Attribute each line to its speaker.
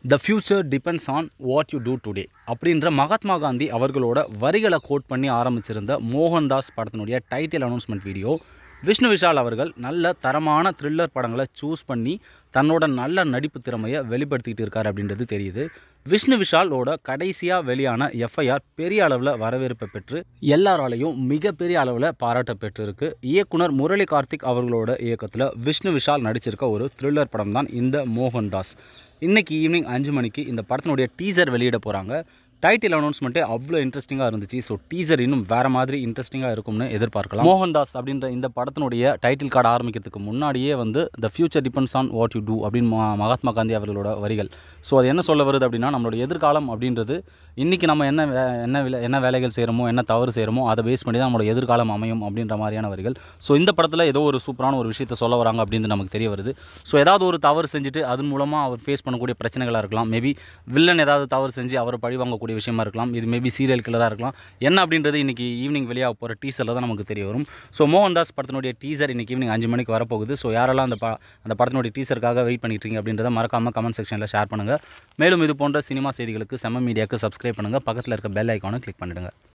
Speaker 1: the future depends on what you do today அப்படின்ற மகாத்மா காந்தி அவர்களோட வரிகளை கோட் பண்ணி ஆரம்பிச்சிருந்த மோகன்தாஸ் படத்தினுடைய title announcement video Vishnu Vishal அவர்கள் நல்ல தரமான த்ரில்லர் படங்களை சூஸ் பண்ணி தன்னோட நல்ல நடிப்பு திறமையை வெளிப்படுத்திக்கிட்டு இருக்காரு அப்படின்றது தெரியுது விஷ்ணு விஷாலோட கடைசியாக வெளியான எஃப்ஐஆர் பெரிய அளவில் வரவேற்பை பெற்று எல்லாராலையும் மிகப்பெரிய அளவில் பாராட்ட பெற்றிருக்கு இயக்குனர் முரளி கார்த்திக் அவர்களோட இயக்கத்தில் விஷ்ணு விஷால் நடிச்சிருக்க ஒரு த்ரில்லர் படம் தான் இந்த மோகன்தாஸ் இன்னைக்கு ஈவினிங் அஞ்சு மணிக்கு இந்த படத்தினுடைய டீசர் வெளியிட போகிறாங்க டைட்டில் அனௌன்ஸ்மெண்ட்டே அவ்வளோ இன்ட்ரெஸ்டிங்காக இருந்துச்சு ஸோ டீசர் இன்னும் வேறு மாதிரி இன்ட்ரெஸ்டிங்காக இருக்கும்னு எதிர்பார்க்கலாம் மோகன்தாஸ் அப்படின்ற இந்த படத்தினுடைய டைட்டில் கார்டு ஆரம்பிக்கிறதுக்கு முன்னாடியே வந்து the future depends on what you do அப்படின்னு ம- மகாத்மா காந்தி அவர்களோட வரிகள் ஸோ அது என்ன சொல்ல வருது அப்படின்னா நம்மளோட எதிர்காலம் அப்படின்றது இன்றைக்கி நம்ம என்ன வே என்ன வேலை என்ன வேலைகள் செய்கிறோமோ என்ன தவறு செய்கிறோமோ அதை பேஸ் பண்ணி தான் நம்மளோட எதிர்காலம் அமையும் அப்படின்ற மாதிரியான வரிகள் ஸோ இந்த படத்தில் ஏதோ ஒரு சூப்பரான ஒரு விஷயத்தை சொல்ல வராங்க அப்படின்னு நமக்கு தெரிய வருது ஸோ ஏதாவது ஒரு தவறு செஞ்சுட்டு அதன் மூலமாக அவர் ஃபேஸ் பண்ணக்கூடிய பிரச்சனைகளாக இருக்கலாம் மேபி வில்லன் ஏதாவது தவறு செஞ்சு அவரை பழி வாங்கக்கூடிய விஷயமா இருக்கலாம் இது மேபி சீரியல் கில்லராக இருக்கலாம் என்ன அப்படின்றது இன்றைக்கி ஈவினிங் வெளியாக போகிற டீசரில் தான் நமக்கு தெரிய வரும் ஸோ மோகன்தாஸ் படத்தினுடைய டீசர் இன்றைக்கி ஈவினிங் அஞ்சு மணிக்கு வரப்போகுது ஸோ யாரெல்லாம் அந்த ப அந்த படத்தினுடைய டீசருக்காக வெயிட் பண்ணிட்டு இருக்கீங்க அப்படின்றத மறக்காமல் கமெண்ட் செக்ஷனில் ஷேர் பண்ணுங்கள் மேலும் இது போன்ற சினிமா செய்திகளுக்கு செம்ம மீடியாவுக்கு சப்ஸ்கிரைப் பண்ணுங்கள் பக்கத்தில் இருக்க பெல் ஐக்கானை கிளிக் பண்ணிடுங்க